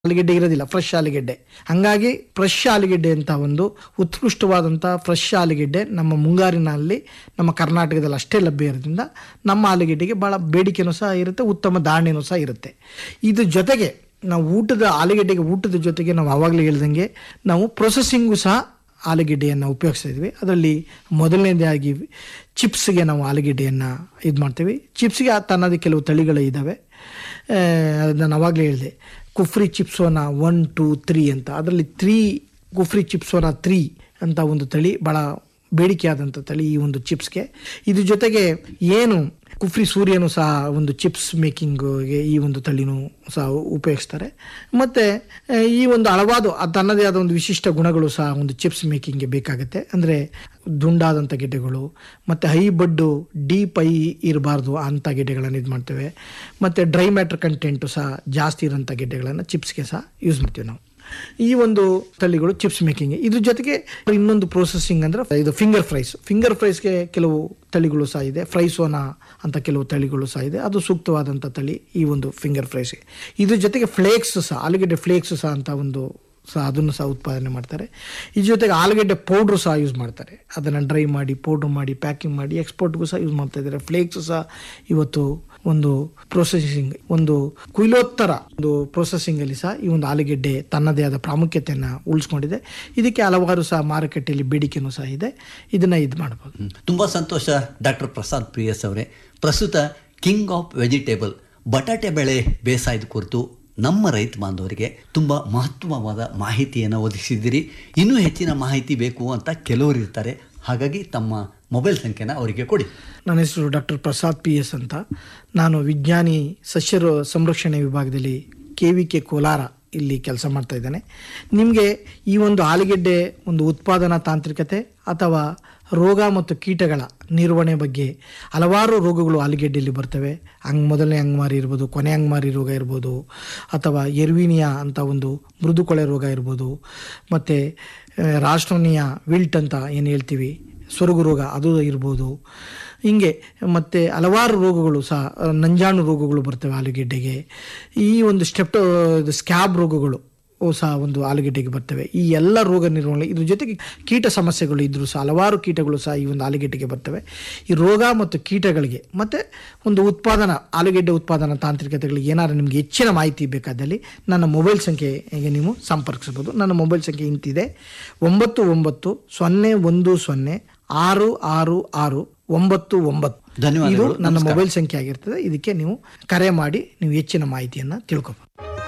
ಆಲೂಗೆಡ್ಡೆ ಇರೋದಿಲ್ಲ ಫ್ರೆಶ್ ಆಲೂಗೆಡ್ಡೆ ಹಂಗಾಗಿ ಫ್ರೆಶ್ ಆಲೂಗೆಡ್ಡೆ ಅಂತ ಒಂದು ಉತ್ಕೃಷ್ಟವಾದಂಥ ಫ್ರೆಶ್ ಆಲೂಗೆಡ್ಡೆ ನಮ್ಮ ಮುಂಗಾರಿನಲ್ಲಿ ನಮ್ಮ ಕರ್ನಾಟಕದಲ್ಲಿ ಅಷ್ಟೇ ಲಭ್ಯ ಇರೋದ್ರಿಂದ ನಮ್ಮ ಆಲೂಗೆಡ್ಡೆಗೆ ಭಾಳ ಬೇಡಿಕೆನೂ ಸಹ ಇರುತ್ತೆ ಉತ್ತಮ ಧಾರಣೆನೂ ಸಹ ಇರುತ್ತೆ ಇದ್ರ ಜೊತೆಗೆ ನಾವು ಊಟದ ಆಲೂಗೆಡ್ಡೆಗೆ ಊಟದ ಜೊತೆಗೆ ನಾವು ಆವಾಗಲೇ ಹೇಳ್ದಂಗೆ ನಾವು ಪ್ರೊಸೆಸಿಂಗು ಸಹ ಆಲೂಗೆಡ್ಡೆಯನ್ನು ಉಪಯೋಗಿಸ್ತಾ ಇದ್ವಿ ಅದರಲ್ಲಿ ಮೊದಲನೇದಾಗಿ ಚಿಪ್ಸ್ಗೆ ನಾವು ಆಲೂಗೆಡ್ಡೆಯನ್ನು ಇದು ಮಾಡ್ತೀವಿ ಚಿಪ್ಸ್ಗೆ ತನ್ನದೇ ಕೆಲವು ತಳಿಗಳು ಇದ್ದಾವೆ ಅದನ್ನು ನಾನು ಅವಾಗಲೇ ಹೇಳಿದೆ ಕುಫ್ರಿ ಚಿಪ್ಸೋನ ಒನ್ ಟು ತ್ರೀ ಅಂತ ಅದರಲ್ಲಿ ತ್ರೀ ಕುಫ್ರಿ ಚಿಪ್ಸೋನ ತ್ರೀ ಅಂತ ಒಂದು ತಳಿ ಭಾಳ ಬೇಡಿಕೆಯಾದಂಥ ತಳಿ ಈ ಒಂದು ಚಿಪ್ಸ್ಗೆ ಇದ್ರ ಜೊತೆಗೆ ಏನು ಕುಫ್ರಿ ಸೂರ್ಯನು ಸಹ ಒಂದು ಚಿಪ್ಸ್ ಮೇಕಿಂಗ್ಗೆ ಈ ಒಂದು ತಳಿನೂ ಸಹ ಉಪಯೋಗಿಸ್ತಾರೆ ಮತ್ತು ಈ ಒಂದು ಹಲವಾರು ಅದು ತನ್ನದೇ ಆದ ಒಂದು ವಿಶಿಷ್ಟ ಗುಣಗಳು ಸಹ ಒಂದು ಚಿಪ್ಸ್ ಮೇಕಿಂಗ್ಗೆ ಬೇಕಾಗುತ್ತೆ ಅಂದರೆ ದುಂಡಾದಂಥ ಗೆಡ್ಡೆಗಳು ಮತ್ತು ಹೈ ಬಡ್ಡು ಡೀಪ್ ಐ ಇರಬಾರ್ದು ಅಂಥ ಗೆಡ್ಡೆಗಳನ್ನು ಇದು ಮಾಡ್ತೇವೆ ಮತ್ತು ಡ್ರೈ ಮ್ಯಾಟ್ರ್ ಕಂಟೆಂಟು ಸಹ ಜಾಸ್ತಿ ಇರೋಂಥ ಗೆಡ್ಡೆಗಳನ್ನು ಚಿಪ್ಸ್ಗೆ ಸಹ ಯೂಸ್ ಮಾಡ್ತೀವಿ ನಾವು ಈ ಒಂದು ತಳಿಗಳು ಚಿಪ್ಸ್ ಮೇಕಿಂಗ್ ಇದ್ರ ಜೊತೆಗೆ ಇನ್ನೊಂದು ಪ್ರೊಸೆಸಿಂಗ್ ಅಂದ್ರೆ ಇದು ಫಿಂಗರ್ ಫ್ರೈಸ್ ಫಿಂಗರ್ ಫ್ರೈಸ್ಗೆ ಕೆಲವು ತಳಿಗಳು ಸಹ ಇದೆ ಫ್ರೈಸೋನಾ ಅಂತ ಕೆಲವು ತಳಿಗಳು ಸಹ ಇದೆ ಅದು ಸೂಕ್ತವಾದಂಥ ತಳಿ ಈ ಒಂದು ಫಿಂಗರ್ ಫ್ರೈಸ್ಗೆ ಇದ್ರ ಜೊತೆಗೆ ಫ್ಲೇಕ್ಸ್ ಸಹ ಆಲೂಗೆಡ್ಡೆ ಫ್ಲೇಕ್ಸ್ ಸಹ ಅಂತ ಒಂದು ಸಹ ಅದನ್ನು ಸಹ ಉತ್ಪಾದನೆ ಮಾಡ್ತಾರೆ ಇದ್ರ ಜೊತೆಗೆ ಆಲೂಗೆಡ್ಡೆ ಪೌಡ್ರು ಸಹ ಯೂಸ್ ಮಾಡ್ತಾರೆ ಅದನ್ನು ಡ್ರೈ ಮಾಡಿ ಪೌಡ್ರ್ ಮಾಡಿ ಪ್ಯಾಕಿಂಗ್ ಮಾಡಿ ಎಕ್ಸ್ಪೋರ್ಟ್ಗೂ ಸಹ ಯೂಸ್ ಮಾಡ್ತಾ ಇದ್ದಾರೆ ಫ್ಲೇಕ್ಸ್ ಸಹ ಇವತ್ತು ಒಂದು ಪ್ರೊಸೆಸಿಂಗ್ ಒಂದು ಕುಯ್ಲೋತ್ತರ ಒಂದು ಪ್ರೊಸೆಸಿಂಗಲ್ಲಿ ಸಹ ಈ ಒಂದು ಆಲೂಗೆಡ್ಡೆ ತನ್ನದೇ ಆದ ಪ್ರಾಮುಖ್ಯತೆಯನ್ನು ಉಳಿಸ್ಕೊಂಡಿದೆ ಇದಕ್ಕೆ ಹಲವಾರು ಸಹ ಮಾರುಕಟ್ಟೆಯಲ್ಲಿ ಬೇಡಿಕೆನೂ ಸಹ ಇದೆ ಇದನ್ನು ಇದು ಮಾಡ್ಬೋದು ಹ್ಮ್. ತುಂಬಾ ಸಂತೋಷ ಡಾಕ್ಟರ್ ಪ್ರಸಾದ್ ಪ್ರಿಯಸ್ ಅವರೇ ಪ್ರಸ್ತುತ ಕಿಂಗ್ ಆಫ್ ವೆಜಿಟೇಬಲ್ ಬಟಾಟೆ ಬೆಳೆ ಬೇಸಾಯದ ಕುರಿತು ನಮ್ಮ ರೈತ ಬಾಂಧವರಿಗೆ ತುಂಬ ಮಹತ್ವವಾದ ಮಾಹಿತಿಯನ್ನು ಒದಗಿಸಿದ್ದೀರಿ ಇನ್ನೂ ಹೆಚ್ಚಿನ ಮಾಹಿತಿ ಬೇಕು ಅಂತ ಕೆಲವರು ಇರ್ತಾರೆ ಹಾಗಾಗಿ ತಮ್ಮ ಮೊಬೈಲ್ ಸಂಖ್ಯೆನ ಅವರಿಗೆ ಕೊಡಿ ನನ್ನ ಹೆಸರು ಡಾಕ್ಟರ್ ಪ್ರಸಾದ್ ಪಿ ಎಸ್ ಅಂತ ನಾನು ವಿಜ್ಞಾನಿ ಸಸ್ಯ ರೋ- ಸಂರಕ್ಷಣೆ ವಿಭಾಗದಲ್ಲಿ ಕೆ ವಿ ಕೆ ಕೋಲಾರ ಇಲ್ಲಿ ಕೆಲಸ ಮಾಡ್ತಾ ಇದ್ದೇನೆ ನಿಮಗೆ ಈ ಒಂದು ಆಲೂಗೆಡ್ಡೆ ಒಂದು ಉತ್ಪಾದನಾ ತಾಂತ್ರಿಕತೆ ಅಥವಾ ರೋಗ ಮತ್ತು ಕೀಟಗಳ ನಿರ್ವಹಣೆ ಬಗ್ಗೆ ಹಲವಾರು ರೋಗಗಳು ಆಲೂಗೆಡ್ಡೆಯಲ್ಲಿ ಬರ್ತವೆ ಹಂಗ್ ಮೊದಲನೇ ಅಂಗಮಾರಿ ಇರ್ಬೋದು ಕೊನೆ ಅಂಗಮಾರಿ ರೋಗ ಇರ್ಬೋದು ಅಥವಾ ಎರ್ವಿನಿಯಾ ಅಂತ ಒಂದು ಮೃದುಕೊಳೆ ರೋಗ ಇರ್ಬೋದು ಮತ್ತು ರಾಷ್ಟ್ರೋನಿಯಾ ವಿಲ್ಟ್ ಅಂತ ಏನು ಹೇಳ್ತೀವಿ ಸೊರಗು ರೋಗ ಅದು ಇರ್ಬೋದು ಹಿಂಗೆ ಮತ್ತು ಹಲವಾರು ರೋಗಗಳು ಸಹ ಆ, ನಂಜಾಣು ರೋಗಗಳು ಬರ್ತವೆ ಆಲೂಗೆಡ್ಡೆಗೆ ಈ ಒಂದು ಸ್ಟೆಪ್ಟೋ ಸ್ಕ್ಯಾಬ್ ರೋಗಗಳು ಅವು ಸಹ ಒಂದು ಆಲೂಗೆಡ್ಡೆಗೆ ಬರ್ತವೆ ಈ ಎಲ್ಲ ರೋಗ ನಿರ್ವಹಣೆ ಇದ್ರ ಜೊತೆಗೆ ಕೀಟ ಸಮಸ್ಯೆಗಳು ಇದ್ದರೂ ಸಹ ಹಲವಾರು ಕೀಟಗಳು ಸಹ ಈ ಒಂದು ಆಲೂಗೆಡ್ಡೆಗೆ ಬರ್ತವೆ ಈ ರೋಗ ಮತ್ತು ಕೀಟಗಳಿಗೆ ಮತ್ತು ಒಂದು ಉತ್ಪಾದನಾ ಆಲೂಗೆಡ್ಡೆ ಉತ್ಪಾದನಾ ತಾಂತ್ರಿಕತೆಗಳಿಗೆ ಏನಾದ್ರು ನಿಮಗೆ ಹೆಚ್ಚಿನ ಮಾಹಿತಿ ಬೇಕಾದಲ್ಲಿ ನನ್ನ ಮೊಬೈಲ್ ಸಂಖ್ಯೆಗೆ ನೀವು ಸಂಪರ್ಕಿಸಬಹುದು ನನ್ನ ಮೊಬೈಲ್ ಸಂಖ್ಯೆ ಇಂತಿದೆ ಒಂಬತ್ತು ಒಂಬತ್ತು ಸೊನ್ನೆ ಒಂದು ಸೊನ್ನೆ ಆರು ಆರು ಆರು ಒಂಬತ್ತು ಒಂಬತ್ತು ಇದು ಧನ್ಯವಾದಗಳು. ನನ್ನ ನಮಸ್ಕಾರ. ಮೊಬೈಲ್ ಸಂಖ್ಯೆ ಆಗಿರ್ತದೆ ಇದಕ್ಕೆ ನೀವು ಕರೆ ಮಾಡಿ ನೀವು ಹೆಚ್ಚಿನ ಮಾಹಿತಿಯನ್ನು ತಿಳ್ಕೊಬಹುದು